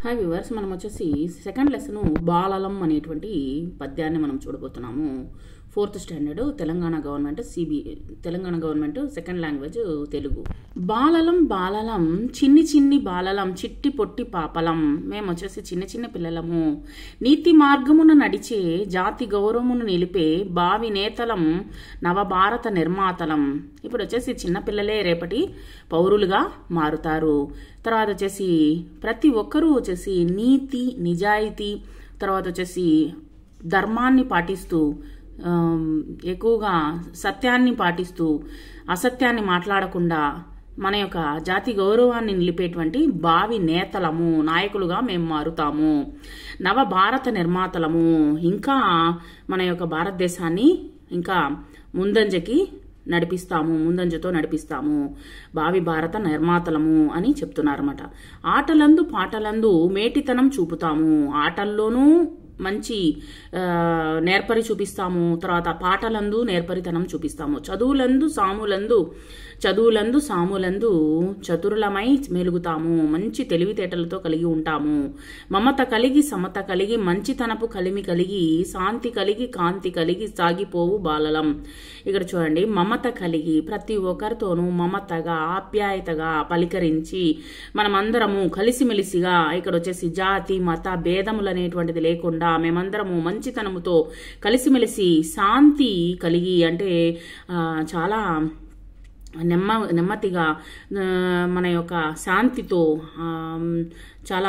hi viewers మనం వచ్చేసి second lesson బాలలం అనేటువంటి పద్యాన్ని మనం చూడబోతున్నాము ఫోర్త్ స్టాండర్డ్ తెలంగాణ గవర్నమెంట్ సిబి Telangana government second language Telugu బాలలం బాలలం చిన్ని చిన్ని బాలలం చిట్టి పొట్టి పాపలం మేము వచ్చేసి చిన్న చిన్న పిల్లలము నీతి మార్గమున నడిచే జాతి గౌరవమును నిలిపే భావి నేతలం నవభారత నిర్మాతలం ఇప్పుడు వచ్చేసి చిన్న పిల్లలే రేపటి పౌరులుగా మారుతారు తర్వాత వచ్చేసి ప్రతి ఒక్కరూ వచ్చేసి నీతి నిజాయితీ తర్వాత వచ్చేసి ధర్మాన్ని పాటిస్తూ ఆమ్, ఎక్కువగా సత్యాన్ని పాటిస్తూ అసత్యాన్ని మాట్లాడకుండా మన యొక్క జాతి గౌరవాన్ని నిలిపేటువంటి భావి నేతలము నాయకులుగా మేము మారుతాము నవ భారత నిర్మాతలము ఇంకా మన యొక్క భారతదేశాన్ని ఇంకా ముందంజకి నడిపిస్తాము ముందంజతో నడిపిస్తాము భావి భారత నిర్మాతలము అని చెప్తున్నారన్నమాట ఆటలందు పాటలందు మేటితనం చూపుతాము ఆటల్లోనూ మంచి ఆ, నేర్పరి చూపిస్తాము తర్వాత పాటలందు నేర్పరితనం చూపిస్తాము చదువులందు సాములందు చదువులందు సాములందు చతురులమై మెలుగుతాము మంచి తెలివితేటలతో కలిగి ఉంటాము మమత కలిగి సమత కలిగి మంచితనపు కలిమి కలిగి శాంతి కలిగి కాంతి కలిగి సాగిపోవు బాలలం ఇక్కడ చూడండి మమత కలిగి ప్రతి ఒక్కరితోనూ మమతగా ఆప్యాయతగా పలికరించి మనమందరము కలిసిమెలిసిగా ఇక్కడ వచ్చేసి జాతి మత భేదములు అనేటువంటిది లేకుండా మేమందరము మంచితనముతో కలిసిమెలిసి శాంతి కలిగి అంటే ఆ, చాలా నెమ్మ నెమ్మదిగా ఆ, మన యొక్క శాంతితో ఆ, చాలా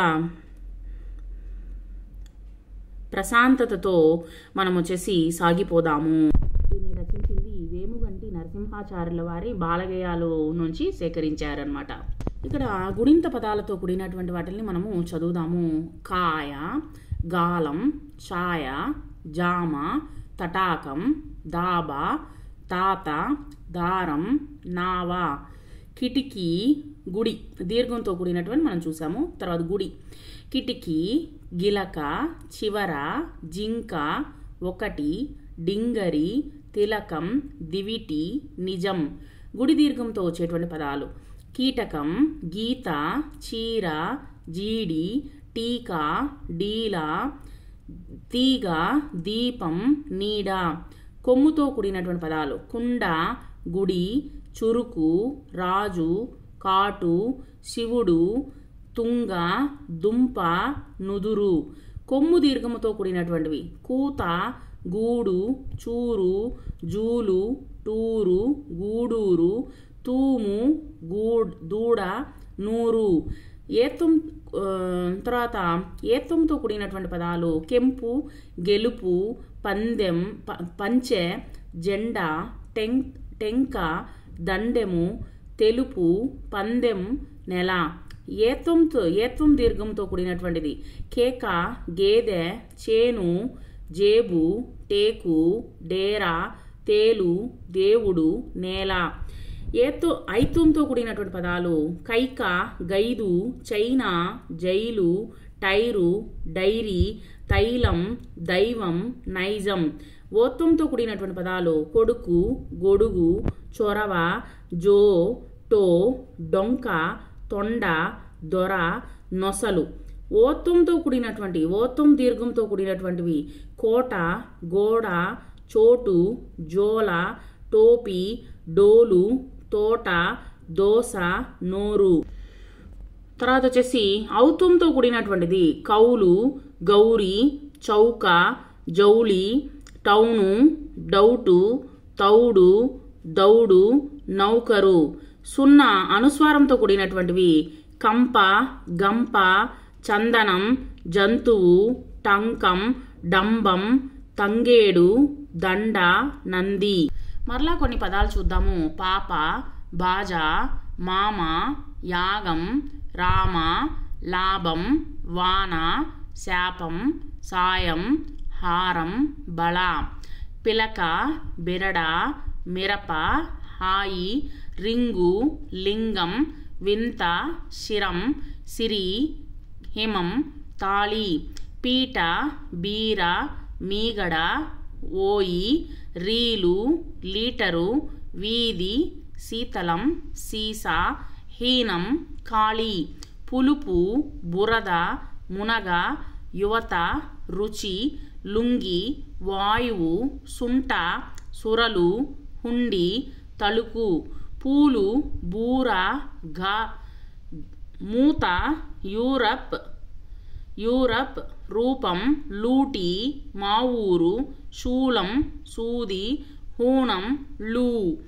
ప్రశాంతతతో మనం వచ్చేసి సాగిపోదాము దీన్ని రచించింది వేముగంటి నరసింహాచార్యుల వారి బాలగేయాలు నుంచి సేకరించారనమాట ఇక్కడ గుడింత పదాలతో కూడినటువంటి వాటిని మనము చదువుదాము కాయ గాలం ఛాయ జామ తటాకం దాబ తాత దారం నావ కిటికీ గుడి దీర్ఘంతో కూడినటువంటి మనం చూసాము తర్వాత గుడి కిటికీ గిలక చివర జింక ఒకటి డింగరి తిలకం దివిటి నిజం గుడి దీర్ఘంతో వచ్చేటువంటి పదాలు కీటకం గీత చీర జీడి టీకా డీల తీగ దీపం నీడ కొమ్ముతో కూడినటువంటి పదాలు కుండ గుడి చురుకు రాజు కాటు శివుడు తుంగ దుంప నుదురు కొమ్ము దీర్ఘముతో కూడినటువంటివి కూత గూడు చూరు జూలు టూరు గూడూరు తూము గూడ్ దూడ నూరు ఏత్వం ఆ, తర్వాత ఏత్వంతో కూడినటువంటి పదాలు కెంపు గెలుపు పందెం ప- పంచె జెండా టెం టెంక దండెము తెలుపు పందెం నెల ఏత్వంతో ఏత్వం దీర్ఘంతో కూడినటువంటిది కేక గేదె చేను జేబు టేకు డేరా తేలు దేవుడు నేల ఏతో ఐత్వంతో కూడినటువంటి పదాలు కైక గైదు చైనా జైలు టైరు డైరీ తైలం దైవం నైజం ఓత్వంతో కూడినటువంటి పదాలు కొడుకు గొడుగు చొరవ జో టో డొంక తొండ దొర నొసలు ఓత్వంతో కూడినటువంటి ఓత్వం దీర్ఘంతో కూడినటువంటివి కోట గోడ చోటు జోల టోపీ డోలు తోట దోస నోరు తర్వాత వచ్చేసి ఔత్వంతో కూడినటువంటిది కౌలు గౌరీ చౌక జౌలి టౌను డౌటు తౌడు దౌడు నౌకరు సున్నా అనుస్వారంతో కూడినటువంటివి కంప గంప చందనం జంతువు టంకం డంబం తంగేడు దండ నంది మరలా కొన్ని పదాలు చూద్దాము పాప బాజా మామ యాగం రామ లాభం వాన శాపం సాయం హారం బళ పిలక బిరడ మిరప హాయి రింగు లింగం వింత శిరం సిరి హిమం తాళి పీట బీర మీగడ ఓయి రీలు లీటరు వీధి శీతలం సీసా హీనం ఖాళీ పులుపు బురద మునగ యువత రుచి లుంగి వాయువు సుంట సురలు హుండి తలుకు పూలు బూర గా మూత యూరప్ యూరప్ రూపం లూటి మా ఊరు శూలం సూది హూణం లూ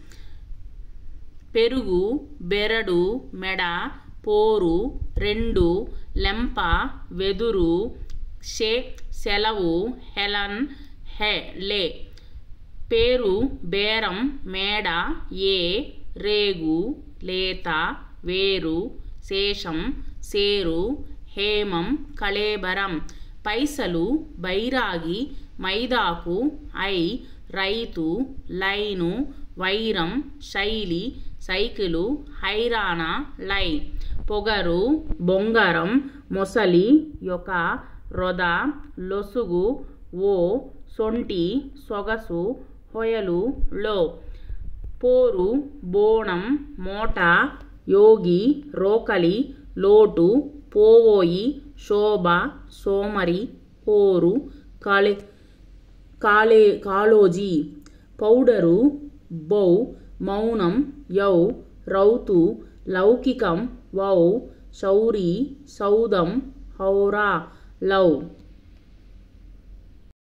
పెరుగు బెరడు మెడ పోరు రెండు లెంప వెదురు షే సెలవు హెలన్ హె లే పేరు బేరం మేడ ఏ రేగు లేత వేరు శేషం సేరు హేమం కళేబరం పైసలు బైరాగి మైదాకు ఐ రైతు లైను వైరం శైలి సైకిలు హైరాణ లై పొగరు బొంగరం మొసలి యొక్క రొద లొసుగు ఓ సొంటి సొగసు హొయలు లో పోరు బోణం మోట యోగి రోకలి లోటు పోవోయి శోభ సోమరి పోరు కాళే కాళే కాళోజీ పౌడరు బౌ మౌనం యౌ రౌతు లౌకికం వౌ శౌరి సౌదం హౌరా లవ్